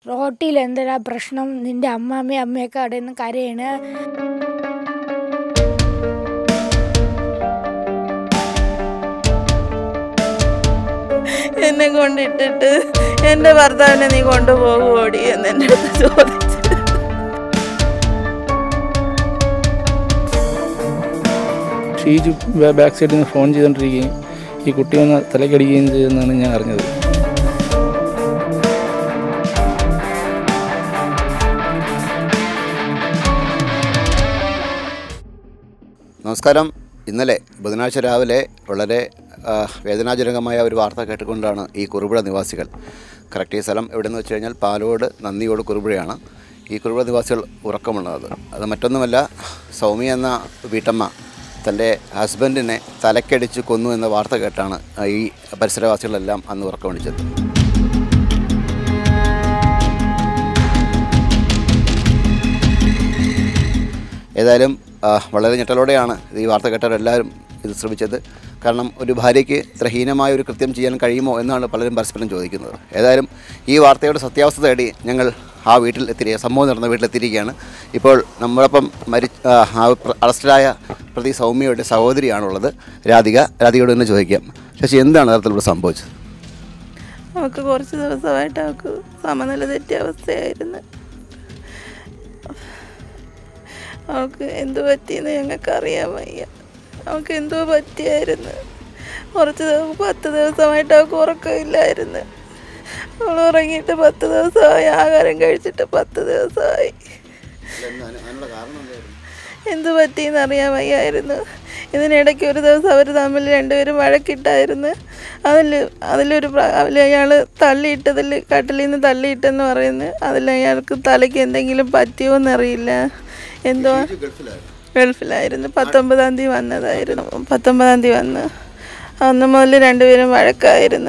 റോട്ടിൽ എന്തിനാ പ്രശ്നം നിന്റെ അമ്മാമ്മയും അമ്മയൊക്കെ അവിടെ നിന്ന് കരയണ് എന്നെ കൊണ്ടിട്ടിട്ട് എൻ്റെ ഭർത്താവിനെ നീ കൊണ്ടുപോകുമോടി എന്ന് എൻ്റെ അടുത്ത് ചോദിച്ചു ഷീജ് ബാ- ബാക്ക് സൈഡിൽ നിന്ന് ഫോൺ ചെയ്തുകൊണ്ടിരിക്കുകയും ഈ കുട്ടി വന്ന് തലക്കടിക്കുകയും ചെയ്തെന്നാണ് ഞാൻ അറിഞ്ഞത് നമസ്കാരം ഇന്നലെ ബുധനാഴ്ച രാവിലെ വളരെ ആ, വേദനാജനകമായ ഒരു വാർത്ത കേട്ടുകൊണ്ടാണ് ഈ കുറുപുഴ നിവാസികൾ കറക്റ്റ് ഈ സ്ഥലം എവിടെയെന്ന് വെച്ച് കഴിഞ്ഞാൽ പാലോട് നന്ദിയോട് കുറുപുഴയാണ് ഈ കുറുപുഴ നിവാസികൾ ഉറക്കമുള്ളത് അത് മറ്റൊന്നുമല്ല സൗമ്യ എന്ന വീട്ടമ്മ തൻ്റെ ഹസ്ബൻഡിനെ തലക്കടിച്ച് കൊന്നു എന്ന വാർത്ത കേട്ടാണ് ഈ പരിസരവാസികളെല്ലാം അന്ന് ഉറക്കമണിച്ചത് ഏതായാലും ആ, വളരെ ഞെട്ടലോടെയാണ് ഈ വാർത്ത കേട്ടവരെല്ലാവരും ഇത് ശ്രമിച്ചത് കാരണം ഒരു ഭാര്യയ്ക്ക് ഇത്ര ഹീനമായ ഒരു കൃത്യം ചെയ്യാൻ കഴിയുമോ എന്നാണ് പലരും പരസ്പരം ചോദിക്കുന്നത് ഏതായാലും ഈ വാർത്തയുടെ സത്യാവസ്ഥ തേടി ഞങ്ങൾ ആ വീട്ടിൽ എത്തി സംഭവം നടന്ന വീട്ടിലെത്തിയിരിക്കുകയാണ് ഇപ്പോൾ നമ്മളൊപ്പം മരി ആ, ആ പ്ര- അറസ്റ്റിലായ പ്രതി സൗമ്യയുടെ സഹോദരിയാണുള്ളത് രാധിക രാധികയോട് തന്നെ ചോദിക്കാം ശശി എന്താണ് തരത്തിലൂടെ സംഭവിച്ചത് അവൾക്ക് കുറച്ച് ദിവസമായിട്ട് അവൾക്ക് സമനില തെറ്റിയ അവസ്ഥയായിരുന്നു അവൾക്ക് എന്തു പറ്റിയെന്ന് ഞങ്ങൾക്ക് അറിയാൻ വയ്യ അവൾക്ക് എന്തോ പറ്റിയായിരുന്നു കുറച്ച് ദിവസം പത്ത് ദിവസമായിട്ട് അവൾക്ക് ഉറക്കമില്ലായിരുന്നു അവൾ ഉറങ്ങിയിട്ട് പത്ത് ദിവസമായി ആഹാരം കഴിച്ചിട്ട് പത്ത് ദിവസമായി എന്തു പറ്റിയെന്ന് അറിയാൻ വയ്യായിരുന്നു ഇതിനിടയ്ക്ക് ഒരു ദിവസം അവർ തമ്മിൽ രണ്ടുപേരും വഴക്കിട്ടായിരുന്നു അതിൽ അതിലൊരു അതിൽ അയാൾ തള്ളിയിട്ടതിൽ കട്ടിലിൽ നിന്ന് തള്ളിയിട്ടെന്ന് പറയുന്നു അതിൽ അയാൾക്ക് തലയ്ക്ക് എന്തെങ്കിലും പറ്റിയോ എന്നറിയില്ല എന്തോ ഗൾഫിലായിരുന്നു പത്തൊമ്പതാം തീയതി വന്നതായിരുന്നു പത്തൊമ്പതാം തീയതി വന്ന് അന്ന് മുതൽ രണ്ടുപേരും വഴക്കായിരുന്നു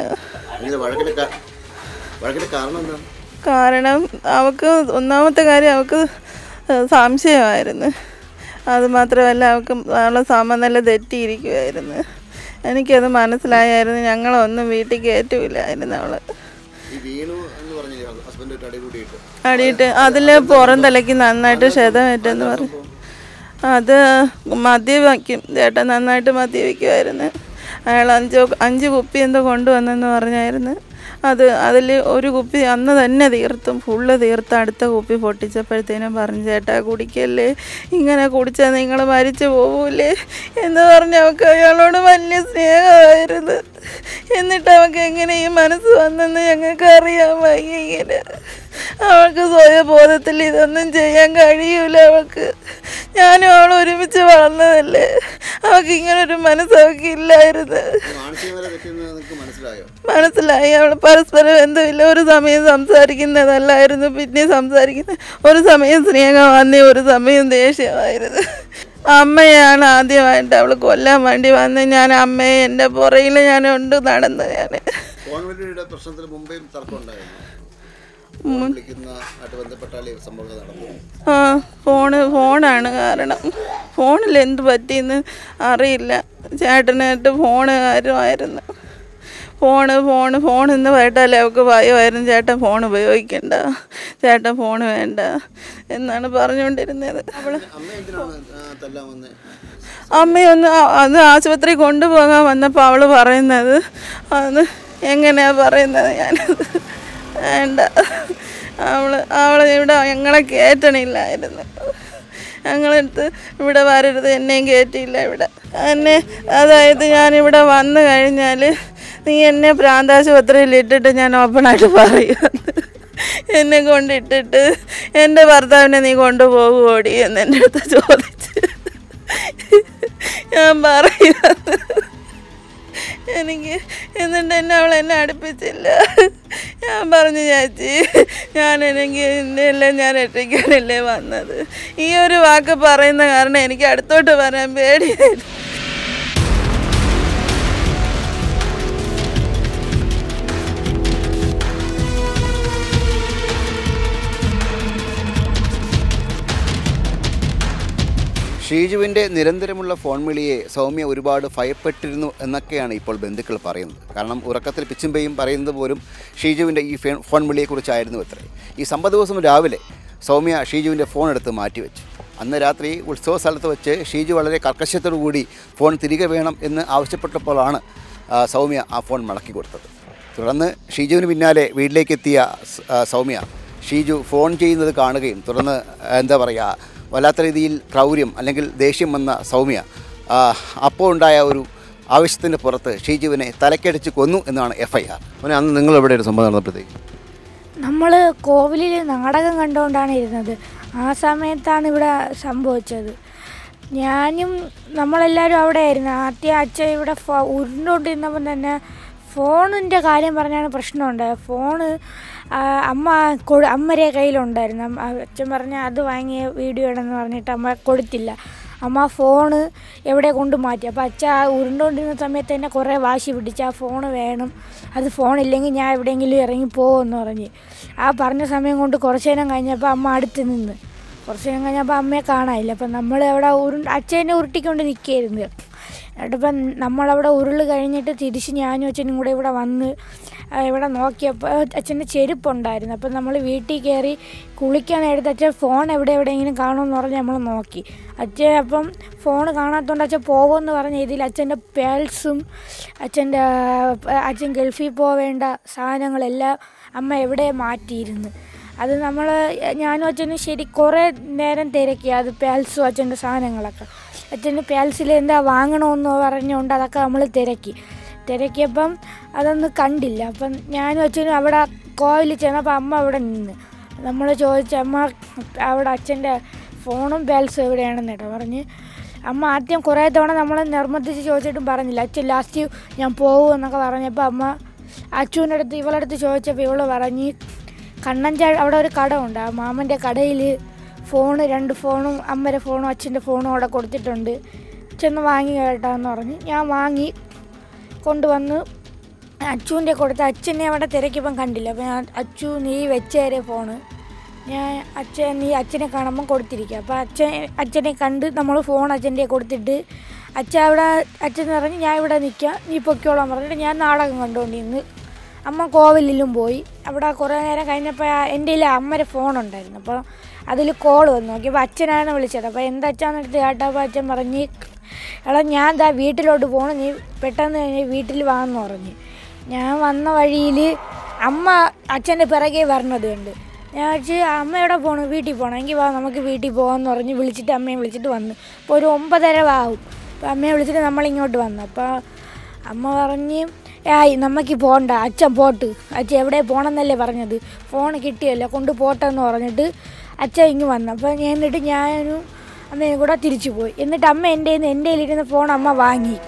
കാരണം എന്താണ് കാരണം അവൾക്ക് ഒന്നാമത്തെ കാര്യം അവൾക്ക് സംശയമായിരുന്നു അത് മാത്രമല്ല അവൾക്ക് അവളെ സമനില തെറ്റിയിരിക്കുമായിരുന്നു എനിക്കത് മനസ്സിലായായിരുന്നു ഞങ്ങളൊന്നും വീട്ടിൽ കയറ്റൂലായിരുന്നു അവള് ഈ വീണു എന്ന് പറഞ്ഞില്ലേ ഹസ്ബൻഡ് അടി കൂടിയിട്ട് അടിയിട്ട് അതിൽ പുറം തലയ്ക്ക് നന്നായിട്ട് ക്ഷതമേറ്റെന്ന് പറഞ്ഞു അത് മദ്യവയ്ക്കും ചേട്ടൻ നന്നായിട്ട് മദ്യവയ്ക്കുമായിരുന്നു അയാൾ അഞ്ചോ അഞ്ച് കുപ്പി എന്തോ കൊണ്ടുവന്നെന്ന് പറഞ്ഞായിരുന്നു അത് അതിൽ ഒരു കുപ്പി അന്ന് തന്നെ തീർത്തും ഫുള്ള് തീർത്ത് അടുത്ത കുപ്പി പൊട്ടിച്ചപ്പോഴത്തേനും പറഞ്ഞു ചേട്ടാ കുടിക്കല്ലേ ഇങ്ങനെ കുടിച്ചാൽ നിങ്ങൾ മരിച്ചു പോകൂലേ എന്ന് പറഞ്ഞ് അവൾക്ക് അയാളോട് വലിയ സ്നേഹമായിരുന്നു എന്നിട്ട് അവൾക്ക് എങ്ങനെ ഈ മനസ്സ് വന്നെന്ന് ഞങ്ങൾക്ക് അറിയാൻ വയ്യ ഇങ്ങനെ അവൾക്ക് സ്വയബോധത്തിൽ ഇതൊന്നും ചെയ്യാൻ കഴിയൂല അവൾക്ക് ഞാനും അവൾ ഒരുമിച്ച് വളർന്നതല്ലേ അവൾക്ക് ഇങ്ങനെ ഒരു മനസ്സ് അവൾക്ക് ഇല്ലായിരുന്നു മാനസികമായ തെറ്റെന്ന് നിങ്ങൾക്ക് മനസ്സിലായോ മനസ്സിലായി അവൾ പരസ്പരം എന്തുമില്ല ഒരു സമയം സംസാരിക്കുന്നതല്ലായിരുന്നു പിന്നെ സംസാരിക്കുന്നത് ഒരു സമയം സ്നേഹമാന്നി ഒരു സമയം ദേഷ്യമായിരുന്നു അമ്മയാണ് ആദ്യമായിട്ട് അവൾ കൊല്ലാൻ വേണ്ടി വന്ന് ഞാൻ അമ്മയെ എൻ്റെ പുറയിൽ ഞാൻ ഉണ്ട് നടന്ന് ഞാൻ ഫോൺ വഴിയുടെ പ്രശ്നത്തിന് മുമ്പേയും തർക്കം ഉണ്ടായിരുന്നു വിളിക്കുന്ന ആയിട്ട് ബന്ധപ്പെട്ടാലേ സംഭവം നടന്നു ആ ഫോണ് ഫോണാണ് കാരണം ഫോണിൽ എന്ത് പറ്റിയെന്ന് അറിയില്ല ചേട്ടനായിട്ട് ഫോണ് കാര്യമായിരുന്നു ഫോണ് ഫോണ് ഫോൺ എന്ന് കേട്ടാലേ അവൾക്ക് ഭയമായിരുന്നു ചേട്ടൻ ഫോൺ ഉപയോഗിക്കണ്ട ചേട്ടൻ ഫോൺ വേണ്ട എന്നാണ് പറഞ്ഞുകൊണ്ടിരുന്നത് അവള് അമ്മ എന്തിനാണ് തല്ലാൻ വന്നേ അമ്മയൊന്ന് ആ- അത് ആശുപത്രി കൊണ്ടുപോകാൻ വന്നപ്പോൾ അവൾ പറയുന്നത് അത് എങ്ങനെയാ പറയുന്നത് ഞാനത് വേണ്ട അവൾ അവൾ ഇവിടെ ഞങ്ങളെ കയറ്റണില്ലായിരുന്നു ഞങ്ങളടുത്ത് ഇവിടെ വരരുത് എന്നെയും കയറ്റിയില്ല ഇവിടെ എന്നെ അതായത് ഞാനിവിടെ വന്നു കഴിഞ്ഞാൽ നീ എന്നെ പ്രാന്താശുപത്രിയിൽ ഇട്ടിട്ട് ഞാൻ ഓപ്പണായിട്ട് പറയുമെന്ന് എന്നെ കൊണ്ടിട്ടിട്ട് എൻ്റെ ഭർത്താവിനെ നീ കൊണ്ടുപോകുമോടി എന്ന് എൻ്റെ അടുത്ത് ചോദിച്ച് ഞാൻ പറയുന്നത് എനിക്ക് എന്നിട്ട് എന്നെ അവൾ എന്നെ അടുപ്പിച്ചില്ല ഞാൻ പറഞ്ഞു ചേച്ചി ഞാൻ എനിക്ക് ഇന്നല്ലേ ഞാൻ രക്ഷിക്കാനല്ലേ വന്നത് ഈ ഒരു വാക്ക് പറയുന്ന കാരണം എനിക്ക് അടുത്തോട്ട് വരാൻ പേടിയായിരുന്നു ഷീജുവിൻ്റെ നിരന്തരമുള്ള ഫോൺ വിളിയെ സൗമ്യ ഒരുപാട് ഭയപ്പെട്ടിരുന്നു എന്നൊക്കെയാണ് ഇപ്പോൾ ബന്ധുക്കൾ പറയുന്നത് കാരണം ഉറക്കത്തിൽ പിച്ചുമ്പയും പറയുന്നത് പോലും ഷീജുവിൻ്റെ ഈ ഫേ- ഫോൺ വിളിയെക്കുറിച്ചായിരുന്നു അത്രേ ഈ സംഭവ ദിവസം രാവിലെ സൗമ്യ ഷീജുവിൻ്റെ ഫോൺ എടുത്ത് മാറ്റിവെച്ചു അന്ന് രാത്രി ഉത്സവ സ്ഥലത്ത് വെച്ച് ഷീജു വളരെ കർക്കശത്തോടു കൂടി ഫോൺ തിരികെ വേണം എന്ന് ആവശ്യപ്പെട്ടപ്പോഴാണ് ആ, സൗമ്യ ആ ഫോൺ മടക്കി കൊടുത്തത് തുടർന്ന് ഷീജുവിന് പിന്നാലെ വീട്ടിലേക്ക് എത്തിയ സ്- ആ, സൗമ്യ ഷീജു ഫോൺ ചെയ്യുന്നത് കാണുകയും തുടർന്ന് ആ, എന്താ പറയുക വല്ലാത്ത രീതിയിൽ ക്രൗര്യം അല്ലെങ്കിൽ ദേഷ്യം വന്ന സൗമ്യ ആ, അപ്പോൾ ഉണ്ടായ ഒരു ആവശ്യത്തിൻ്റെ പുറത്ത് ഷീജുവിനെ തലക്കടിച്ച് കൊന്നു എന്നാണ് എഫ് ഐ ആർ അവനെ അന്ന് നിങ്ങൾ എവിടെ ഒരു സംഭവം നടന്നപ്പോഴത്തേക്ക് നമ്മൾ കോവിലിൽ നാടകം കണ്ടുകൊണ്ടാണ് ഇരുന്നത് ആ സമയത്താണ് ഇവിടെ സംഭവിച്ചത് ഞാനും നമ്മളെല്ലാവരും അവിടെ ആയിരുന്നു ആദ്യം അച്ഛൻ ഇവിടെ ഫോ ഉരുണ്ടുകൊണ്ടിരുന്നപ്പം തന്നെ ഫോണിൻ്റെ കാര്യം പറഞ്ഞാണ് പ്രശ്നമുണ്ടായത് ഫോണ് ആ, അമ്മ കൊ അമ്മരെ കയ്യിലുണ്ടായിരുന്നു അമ്മ- അച്ഛൻ പറഞ്ഞ അത് വാങ്ങിയ വീഡിയോ ഇടെന്ന് പറഞ്ഞിട്ട് അമ്മ കൊടുത്തില്ല അമ്മ ഫോണ് എവിടെ കൊണ്ട് മാറ്റി അപ്പോൾ അച്ഛ ആ ഉരുണ്ടുകൊണ്ടിരുന്ന സമയത്ത് തന്നെ കുറേ വാശി പിടിച്ച് ആ ഫോണ് വേണം അത് ഫോണില്ലെങ്കിൽ ഞാൻ എവിടെയെങ്കിലും ഇറങ്ങി പോകുമെന്ന് പറഞ്ഞ് ആ പറഞ്ഞ സമയം കൊണ്ട് കുറച്ച് നേരം കഴിഞ്ഞപ്പോൾ അമ്മ അടുത്ത് നിന്ന് കുറച്ച് നേരം കഴിഞ്ഞപ്പോൾ അമ്മയെ കാണാനില്ല അപ്പം നമ്മൾ അവിടെ ഉരു അച്ഛനെ ഉരുട്ടിക്കൊണ്ട് നിൽക്കുകയായിരുന്നു എന്നിട്ടിപ്പം നമ്മളവിടെ ഉരുള് കഴിഞ്ഞിട്ട് തിരിച്ച് ഞാനും അച്ഛനും കൂടെ ഇവിടെ വന്ന് ആ, ഇവിടെ നോക്കിയപ്പോൾ അച്ഛൻ്റെ ചെരുപ്പുണ്ടായിരുന്നു അപ്പം നമ്മൾ വീട്ടിൽ കയറി കുളിക്കാൻ നേരത്തെ അച്ഛൻ ഫോൺ എവിടെ എവിടെയെങ്കിലും കാണുമെന്ന് പറഞ്ഞ് നമ്മൾ നോക്കി അച്ഛൻ അപ്പം ഫോൺ കാണാത്തതുകൊണ്ട് അച്ഛൻ പോകുമെന്ന് പറഞ്ഞ ഇതിൽ അച്ഛൻ്റെ പേൾസും അച്ഛൻ്റെ അച്ഛൻ ഗൾഫിൽ പോവേണ്ട സാധനങ്ങളെല്ലാം അമ്മ എവിടെ മാറ്റിയിരുന്നു അത് നമ്മൾ ഞാനും അച്ഛനും ശരി കുറേ നേരം തിരക്കി അത് പേൽസും അച്ഛൻ്റെ സാധനങ്ങളൊക്കെ അച്ഛൻ്റെ പേൽസിൽ എന്താ വാങ്ങണമെന്ന് പറഞ്ഞുകൊണ്ട് അതൊക്കെ നമ്മൾ തിരക്കി തിരക്കിയപ്പം അതൊന്നും കണ്ടില്ല അപ്പം ഞാനും അച്ഛനും അവിടെ കോവിലിൽ ചെന്നപ്പോൾ അമ്മ അവിടെ നിന്ന് നമ്മൾ ചോദിച്ച അമ്മ അവിടെ അച്ഛൻ്റെ ഫോണും പേൽസും എവിടെയാണെന്ന് കേട്ടോ പറഞ്ഞ് അമ്മ ആദ്യം കുറേ തവണ നമ്മൾ നിർബന്ധിച്ച് ചോദിച്ചിട്ടും പറഞ്ഞില്ല അച്ഛൻ ലാസ്റ്റ് ഞാൻ പോകും എന്നൊക്കെ പറഞ്ഞപ്പോൾ അമ്മ അച്ഛൻ്റെ അടുത്ത് ഇവളടുത്ത് ചോദിച്ചപ്പോൾ ഇവള് പറഞ്ഞ് കണ്ണഞ്ചാ അവിടെ ഒരു കട ഉണ്ട് ആ മാമൻ്റെ കടയിൽ ഫോണ് രണ്ട് ഫോണും അമ്മയുടെ ഫോണും അച്ഛൻ്റെ ഫോണും അവിടെ കൊടുത്തിട്ടുണ്ട് ചെന്ന് വാങ്ങി കേട്ടാന്ന് പറഞ്ഞ് ഞാൻ വാങ്ങി കൊണ്ടുവന്ന് അച്ചുവിൻ്റെ കൊടുത്ത് അച്ഛനെ അവിടെ തിരക്കിയപ്പം കണ്ടില്ല അപ്പം ഞാൻ അച്ചു നീ വെച്ചേരെ ഫോണ് ഞാൻ അച്ഛൻ നീ അച്ഛനെ കാണുമ്പം കൊടുത്തിരിക്കുക അപ്പോൾ അച്ഛൻ അച്ഛനെ കണ്ട് നമ്മൾ ഫോൺ അച്ഛൻ്റെ കൊടുത്തിട്ട് അച്ഛൻ അവിടെ അച്ഛൻ പറഞ്ഞ് ഞാൻ ഇവിടെ നിൽക്കാം നീ പൊക്കോളാൻ പറഞ്ഞിട്ട് ഞാൻ നാടകം കണ്ടുകൊണ്ടിരുന്ന് അമ്മ കോവിലിലും പോയി അവിടെ കുറേ നേരം കഴിഞ്ഞപ്പോൾ എൻ്റെ കയ്യിൽ അമ്മയുടെ ഫോണുണ്ടായിരുന്നു അപ്പോൾ അതിൽ കോൾ വന്നു നോക്കിയപ്പോൾ അച്ഛനാണ് വിളിച്ചത് അപ്പോൾ എന്താ അച്ഛാന്ന് എടുത്ത് കേട്ടപ്പോൾ അച്ഛൻ പറഞ്ഞ് എടാ ഞാൻ ദാ വീട്ടിലോട്ട് പോകണം നീ പെട്ടെന്ന് നീ വീട്ടിൽ വാന്ന് പറഞ്ഞ് ഞാൻ വന്ന വഴിയിൽ അമ്മ അച്ഛൻ്റെ പിറകെ വരണത് കണ്ട് ഞാൻ വെച്ച് അമ്മ എവിടെ പോകണം വീട്ടിൽ പോകണം എങ്കിൽ വാ നമുക്ക് വീട്ടിൽ പോകാമെന്ന് പറഞ്ഞ് വിളിച്ചിട്ട് അമ്മയെ വിളിച്ചിട്ട് വന്നു അപ്പോൾ ഒരു ഒമ്പതര ആവും അപ്പോൾ അമ്മയെ വിളിച്ചിട്ട് നമ്മളിങ്ങോട്ട് വന്നു അപ്പോൾ അമ്മ പറഞ്ഞ് ആയി നമുക്ക് പോകണ്ട അച്ഛൻ പോട്ട് അച്ഛൻ എവിടെ പോകണമെന്നല്ലേ പറഞ്ഞത് ഫോൺ കിട്ടിയല്ലോ കൊണ്ട് പോട്ടെന്ന് പറഞ്ഞിട്ട് അച്ഛൻ ഇങ്ങ് വന്നു അപ്പോൾ ഞാൻ എന്നിട്ട് ഞാനും അമ്മയും കൂടെ തിരിച്ചു പോയി എന്നിട്ട് അമ്മ എൻ്റെ കയ്യിൽ നിന്ന് എൻ്റെ കയ്യിലിരുന്ന ഫോൺ അമ്മ വാങ്ങി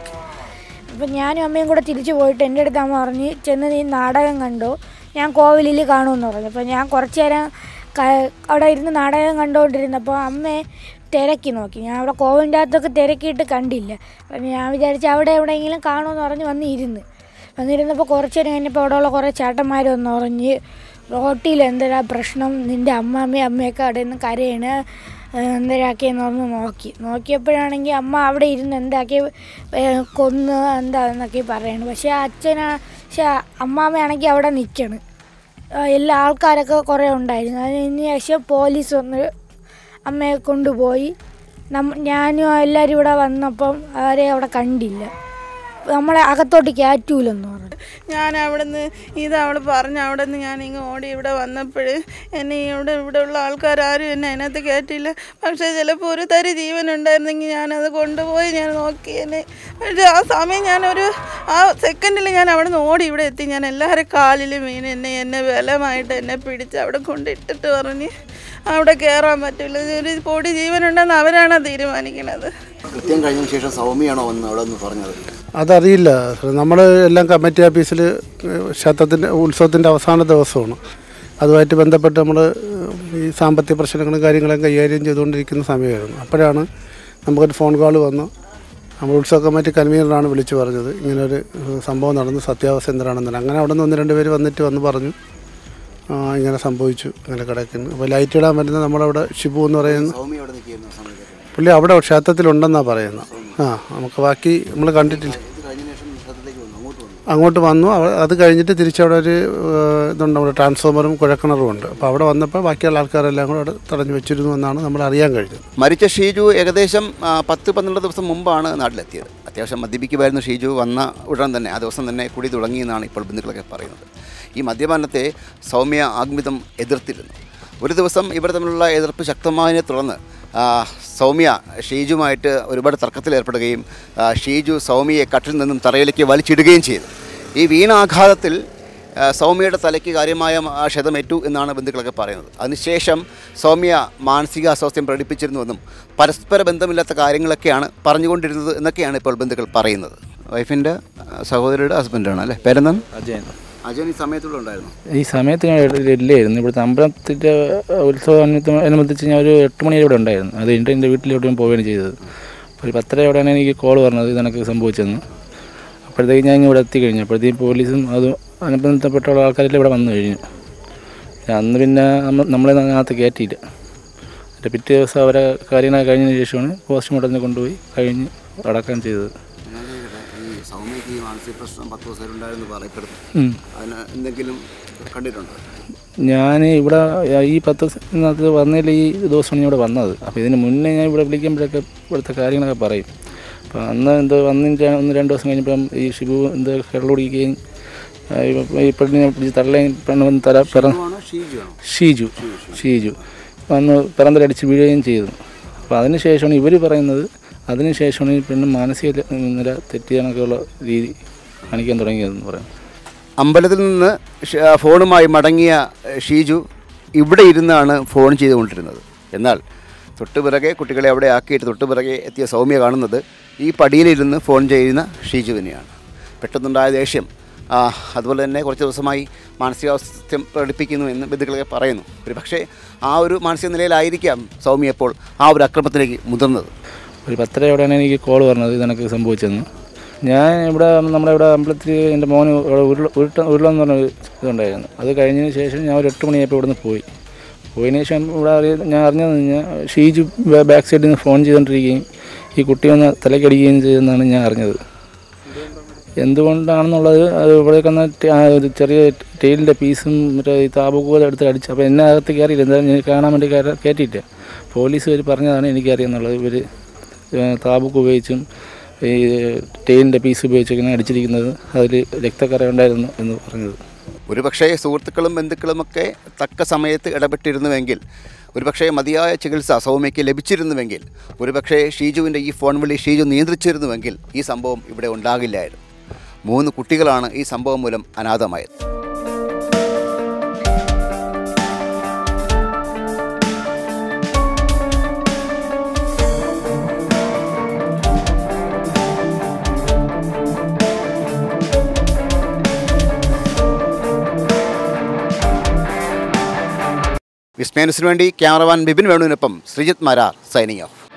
അപ്പം ഞാനും അമ്മയും കൂടെ തിരിച്ചു പോയിട്ട് എൻ്റെ അടുത്ത് അമ്മ പറഞ്ഞ് ചെന്ന് നീ നാടകം കണ്ടോ ഞാൻ കോവിലിൽ കാണുമെന്ന് പറഞ്ഞു അപ്പോൾ ഞാൻ കുറച്ച് നേരം ക- അവിടെ ഇരുന്ന് നാടകം കണ്ടുകൊണ്ടിരുന്നപ്പോൾ അമ്മയെ തിരക്കി നോക്കി ഞാൻ അവിടെ കോവിലിൻ്റെ അകത്തൊക്കെ തിരക്കിയിട്ട് കണ്ടില്ല അപ്പം ഞാൻ വിചാരിച്ചു അവിടെ എവിടെയെങ്കിലും കാണുമെന്ന് പറഞ്ഞ് വന്ന് ഇരുന്ന് വന്നിരുന്നപ്പോൾ കുറച്ച് നേരം കഴിഞ്ഞപ്പോൾ അവിടെയുള്ള കുറേ ചേട്ടന്മാർ വന്ന് പറഞ്ഞ് റോട്ടിൽ എന്തൊരാ പ്രശ്നം നിൻ്റെ അമ്മാമ്മയും അമ്മയൊക്കെ അവിടെ നിന്ന് കരയാണ് എന്തരാക്കിയെന്ന് പറഞ്ഞ് നോക്കി നോക്കിയപ്പോഴാണെങ്കിൽ അമ്മ അവിടെ ഇരുന്ന് എന്താക്കി ഏ, കൊന്ന് എന്താന്നൊക്കെ പറയണു പക്ഷേ അച്ഛനാ പക്ഷേ അമ്മാമ്മയാണെങ്കിൽ അവിടെ നിൽക്കണ് എല്ലാ ആൾക്കാരൊക്കെ കുറേ ഉണ്ടായിരുന്നു അതിന് ശേഷം പോലീസ് വന്ന് അമ്മയെ കൊണ്ടുപോയി നമ്മ ഞാനും എല്ലാവരും ഇവിടെ വന്നപ്പം ആരെ അവിടെ കണ്ടില്ല നമ്മളെ അകത്തോട്ട് കയറ്റൂലെന്ന് പറഞ്ഞു ഞാൻ അവിടെ നിന്ന് ഇത് അവൾ പറഞ്ഞ് അവിടെ നിന്ന് ഞാൻ ഇങ്ങ് ഓടി ഇവിടെ വന്നപ്പോൾ എന്നെ ഇവിടെ ഇവിടെ ഉള്ള ആൾക്കാരും എന്നെ അതിനകത്ത് കയറ്റില്ല പക്ഷേ ചിലപ്പോൾ ഒരു തരി ജീവൻ ഉണ്ടായിരുന്നെങ്കിൽ ഞാനത് കൊണ്ടുപോയി ഞാൻ നോക്കി എന്നെ പക്ഷേ ആ സമയം ഞാനൊരു ആ സെക്കൻഡിൽ ഞാൻ അവിടെ നിന്ന് ഓടി ഇവിടെ എത്തി ഞാൻ എല്ലാവരും കാലിലും വീണ് എന്നെ എന്നെ ബലമായിട്ട് എന്നെ പിടിച്ച് അവിടെ കൊണ്ടിട്ടിട്ട് പറഞ്ഞ് അവിടെ കയറാൻ പറ്റില്ല ഒരു പൊടി ജീവനുണ്ടെന്ന് അവരാണ് തീരുമാനിക്കുന്നത് കൃത്യം കഴിഞ്ഞ ശേഷം സൗമ്യയാണോ വന്ന് അവിടെ നിന്ന് പറഞ്ഞത് അതറിയില്ല നമ്മൾ എല്ലാം കമ്മിറ്റി ഓഫീസിൽ ക്ഷേത്രത്തിൻ്റെ ഉത്സവത്തിൻ്റെ അവസാന ദിവസമാണ് അതുമായിട്ട് ബന്ധപ്പെട്ട് നമ്മൾ ഈ സാമ്പത്തിക പ്രശ്നങ്ങളും കാര്യങ്ങളും കൈകാര്യം ചെയ്തുകൊണ്ടിരിക്കുന്ന സമയമായിരുന്നു അപ്പോഴാണ് നമുക്കൊരു ഫോൺ കോൾ വന്നു നമ്മൾ ഉത്സവ കമ്മിറ്റി കൺവീനറാണ് വിളിച്ചു പറഞ്ഞത് ഇങ്ങനൊരു ഏഹ്, സംഭവം നടന്നു സത്യാവസ്ഥ എന്താണെന്നില്ല അങ്ങനെ അവിടെ നിന്ന് ഒന്ന് രണ്ട് പേര് വന്നിട്ട് വന്ന് പറഞ്ഞു ആ, ഇങ്ങനെ സംഭവിച്ചു ഇങ്ങനെ കിടക്കുന്നു അപ്പോൾ ലൈറ്റ് ഇടാൻ വരുന്ന നമ്മളവിടെ ഷിബു എന്ന് പറയുന്ന സൗമ്യ അവിടെ നിൽക്കുന്ന സമയത്ത് പുള്ളി അവിടെ ക്ഷേത്രത്തിലുണ്ടെന്നാണ് പറയുന്നത് ആ നമുക്ക് ബാക്കി നമ്മൾ കണ്ടിട്ടില്ല അങ്ങോട്ട് വന്നു അവ- അത് കഴിഞ്ഞിട്ട് തിരിച്ചവിടെ ഒരു ഏഹ്, ഇതുണ്ട് അവിടെ ട്രാൻസ്ഫോമറും കുഴക്കിണറും ഉണ്ട് അപ്പോൾ അവിടെ വന്നപ്പോൾ ബാക്കിയുള്ള ആൾക്കാരെല്ലാം കൂടെ അവിടെ തടഞ്ഞു വെച്ചിരുന്നു എന്നാണ് നമ്മൾ അറിയാൻ കഴിഞ്ഞത് മരിച്ച ഷീജു ഏകദേശം ആ, പത്ത് പന്ത്രണ്ട് ദിവസം മുമ്പാണ് നാട്ടിലെത്തിയത് അത്യാവശ്യം മദ്യപിക്കുമായിരുന്നു ഷീജു വന്ന ഉടൻ തന്നെ ആ ദിവസം തന്നെ കുടി തുടങ്ങിയെന്നാണ് ഇപ്പോൾ ബന്ധുക്കളൊക്കെ പറയുന്നത് ഈ മദ്യപാനത്തെ സൗമ്യ ആഗ്മിതം എതിർത്തിരുന്നു ഒരു ദിവസം ഇവർ തമ്മിലുള്ള എതിർപ്പ് ശക്തമായതിനെ തുടർന്ന് ആ, സൗമ്യ ഷീജുമായിട്ട് ഒരുപാട് തർക്കത്തിലേർപ്പെടുകയും ആ, ഷീജു സൗമ്യയെ കട്ടിൽ നിന്നും തറയിലേക്ക് വലിച്ചിടുകയും ചെയ്തു ഈ വീണാഘാതത്തിൽ ആ, സൗമ്യയുടെ തലയ്ക്ക് കാര്യമായ ആ, ക്ഷതമേറ്റു എന്നാണ് ബന്ധുക്കളൊക്കെ പറയുന്നത് അതിനുശേഷം സൗമ്യ മാനസിക അസ്വാസ്ഥ്യം പ്രകടിപ്പിച്ചിരുന്നുവെന്നും പരസ്പര ബന്ധമില്ലാത്ത കാര്യങ്ങളൊക്കെയാണ് പറഞ്ഞുകൊണ്ടിരുന്നത് എന്നൊക്കെയാണ് ഇപ്പോൾ ബന്ധുക്കൾ പറയുന്നത് വൈഫിൻ്റെ സഹോദരിയുടെ ഹസ്ബൻഡാണ് അല്ലേ പേരെന്താണ് അജയൻ അജയൻ ഈ സമയത്തുള്ള ഉണ്ടായിരുന്നു ഈ സമയത്ത് ഞാൻ ഇവിടെ ഇല്ലായിരുന്നു ഇവിടുത്തെ അമ്പലത്തിൻ്റെ ഉത്സവം അനുബന്ധിച്ച് ഞാൻ ഒരു എട്ട് മണി വരെ ഇവിടെ ഉണ്ടായിരുന്നു അത് കഴിഞ്ഞിട്ട് എൻ്റെ വീട്ടിലോട്ട് ഞാൻ പോവുകയാണ് ചെയ്തത് അപ്പോൾ ഒരു പത്തരയോടെയാണ് എനിക്ക് കോൾ പറഞ്ഞത് ഇതെനിക്ക് സംഭവിച്ചെന്ന് അപ്പോഴത്തേക്ക് ഞാൻ ഇവിടെ എത്തിക്കഴിഞ്ഞു അപ്പോഴത്തേക്കും പോലീസും അതും അനുബന്ധപ്പെട്ടുള്ള ആൾക്കാരെല്ലാം ഇവിടെ വന്നു കഴിഞ്ഞു പിന്നെ അന്ന് പിന്നെ നമ്മ നമ്മളെ അതിനകത്ത് കയറ്റിയില്ല എന്നിട്ട് പിറ്റേ ദിവസം അവരെ കാര്യങ്ങളൊക്കെ കഴിഞ്ഞതിന് ശേഷമാണ് പോസ്റ്റ്മോർട്ടത്തിന് കൊണ്ടുപോയി കഴിഞ്ഞ് അടക്കം ചെയ്തത് ഈ സൗമ്യക്ക് ഈ മാനസിക പ്രശ്നം പത്ത് ദിവസം ഉണ്ടായിരുന്നു പറയപ്പെടുന്നു ഉം. അതിന് എന്തെങ്കിലും കണ്ടിട്ടുണ്ടോ ഞാൻ ഇവിടെ ഈ പത്ത് ദിവസത്തിനകത്ത് വന്നതിൽ ഈ ദിവസമാണ് ഞാൻ ഇവിടെ വന്നത് അപ്പോൾ ഇതിന് മുന്നേ ഞാൻ ഇവിടെ വിളിക്കുമ്പോഴൊക്കെ ഇവിടുത്തെ കാര്യങ്ങളൊക്കെ പറയും അപ്പോൾ അന്ന് എന്തോ വന്നിട്ട് ഒന്ന് രണ്ട് ദിവസം കഴിഞ്ഞപ്പം ഈ ഷിബു എന്തോ കള്ളുടിക്കുകയും ആ, ഈ- ഈ പെണ്ണിനെ പിടിച്ച് തള്ളയും പെണ്ണ് വന്ന് തല പിറ ഷീജു ആണോ ഷീജു ഷീജു വന്ന് പിറന്തലടിച്ച് വീഴുകയും ചെയ്തു അപ്പോൾ അതിന് ശേഷമാണ് ഇവർ പറയുന്നത് അതിന് ശേഷമാണ് ഈ പെണ്ണ് മാനസിക നില തെറ്റിയാണൊക്കെയുള്ള രീതി കാണിക്കാൻ തുടങ്ങിയതെന്ന് പറയാം അമ്പലത്തിൽ നിന്ന് ഷ- ഫോണുമായി മടങ്ങിയ എഹ്, ഷീജു ഇവിടെ ഇരുന്നാണ് ഫോൺ ചെയ്തുകൊണ്ടിരുന്നത് എന്നാൽ തൊട്ടുപിറകെ കുട്ടികളെ അവിടെ ആക്കിയിട്ട് തൊട്ടുപിറകെ എത്തിയ സൗമ്യ കാണുന്നത് ഈ പടിയിലിരുന്ന് ഫോൺ ചെയ്യുന്ന ഷീജുവിനെയാണ് പെട്ടെന്നുണ്ടായ ദേഷ്യം ആ, അതുപോലെ തന്നെ കുറച്ച് ദിവസമായി മാനസികാവസ്ഥ്യം പ്രകടിപ്പിക്കുന്നു എന്ന് ബന്ധുക്കളൊക്കെ പറയുന്നു ഒരു പക്ഷേ ആ ഒരു മാനസിക നിലയിലായിരിക്കാം സൗമ്യ ഇപ്പോൾ ആ ഒരു അക്രമത്തിലേക്ക് മുതിർന്നത് ഒരു പത്തരയോടെയാണ് എനിക്ക് കോൾ പറഞ്ഞത് ഇതെനിക്ക് സംഭവിച്ചെന്ന് ഞാൻ ഇവിടെ നമ്മുടെ ഇവിടെ അമ്പലത്തിൽ എൻ്റെ മോന് ഇവിടെ ഉരുള ഉരുട്ട ഉരുളെന്ന് പറഞ്ഞ ഒരു ഇതുണ്ടായിരുന്നു അത് കഴിഞ്ഞതിന് ശേഷം ഞാൻ ഒരു എട്ട് മണിയായപ്പോൾ ഇവിടുന്ന് പോയി പോയതിന് ശേഷം ഇവിടെ അറിയ ഞാൻ അറിഞ്ഞതെന്ന് കഴിഞ്ഞാൽ ഷീജു ബാ- ബാക്ക് സൈഡിൽ നിന്ന് ഫോൺ ചെയ്തുകൊണ്ടിരിക്കുകയും ഈ കുട്ടി വന്ന് തലക്കടിക്കുകയും ചെയ്തെന്നാണ് ഞാൻ അറിഞ്ഞത് എന്തുകൊണ്ടാണെന്നുള്ളത് അത് ഇവിടെ വന്ന ടെ- ആ ഒരു ചെറിയ ടെയിലിൻ്റെ പീസും മറ്റേ ഈ താപകൂല എടുത്ത് അടിച്ചു അപ്പോൾ എന്നെ അകത്ത് കയറിയില്ല എന്തായാലും ഞാൻ കാണാൻ വേണ്ടി കയറി കയറ്റിയില്ല പോലീസ് ഇവർ പറഞ്ഞതാണ് എനിക്കറിയാമെന്നുള്ളത് ഇവർ താബുക്ക് ഉപയോഗിച്ചും ഈ ടെയിലിൻ്റെ പീസ് ഉപയോഗിച്ചൊക്കെയാണ് അടിച്ചിരിക്കുന്നത് അതിൽ രക്തക്കറ ഉണ്ടായിരുന്നു എന്ന് പറഞ്ഞത് ഒരുപക്ഷേ സുഹൃത്തുക്കളും ബന്ധുക്കളുമൊക്കെ തക്ക സമയത്ത് ഇടപെട്ടിരുന്നുവെങ്കിൽ ഒരുപക്ഷേ മതിയായ ചികിത്സ സൗമ്യയ്ക്ക് ലഭിച്ചിരുന്നുവെങ്കിൽ ഒരുപക്ഷേ ഷീജുവിൻ്റെ ഈ ഫോൺ വിളി ഷീജു നിയന്ത്രിച്ചിരുന്നുവെങ്കിൽ ഈ സംഭവം ഇവിടെ ഉണ്ടാകില്ലായിരുന്നു മൂന്ന് കുട്ടികളാണ് ഈ സംഭവം മൂലം അനാഥമായത് വിസ്മയനസിന് വേണ്ടി ക്യാമറമാൻ ബിബിൻ വേണുവിനൊപ്പം ശ്രീജിത്ത് മാരാർ സൈനിങ് ഓഫ്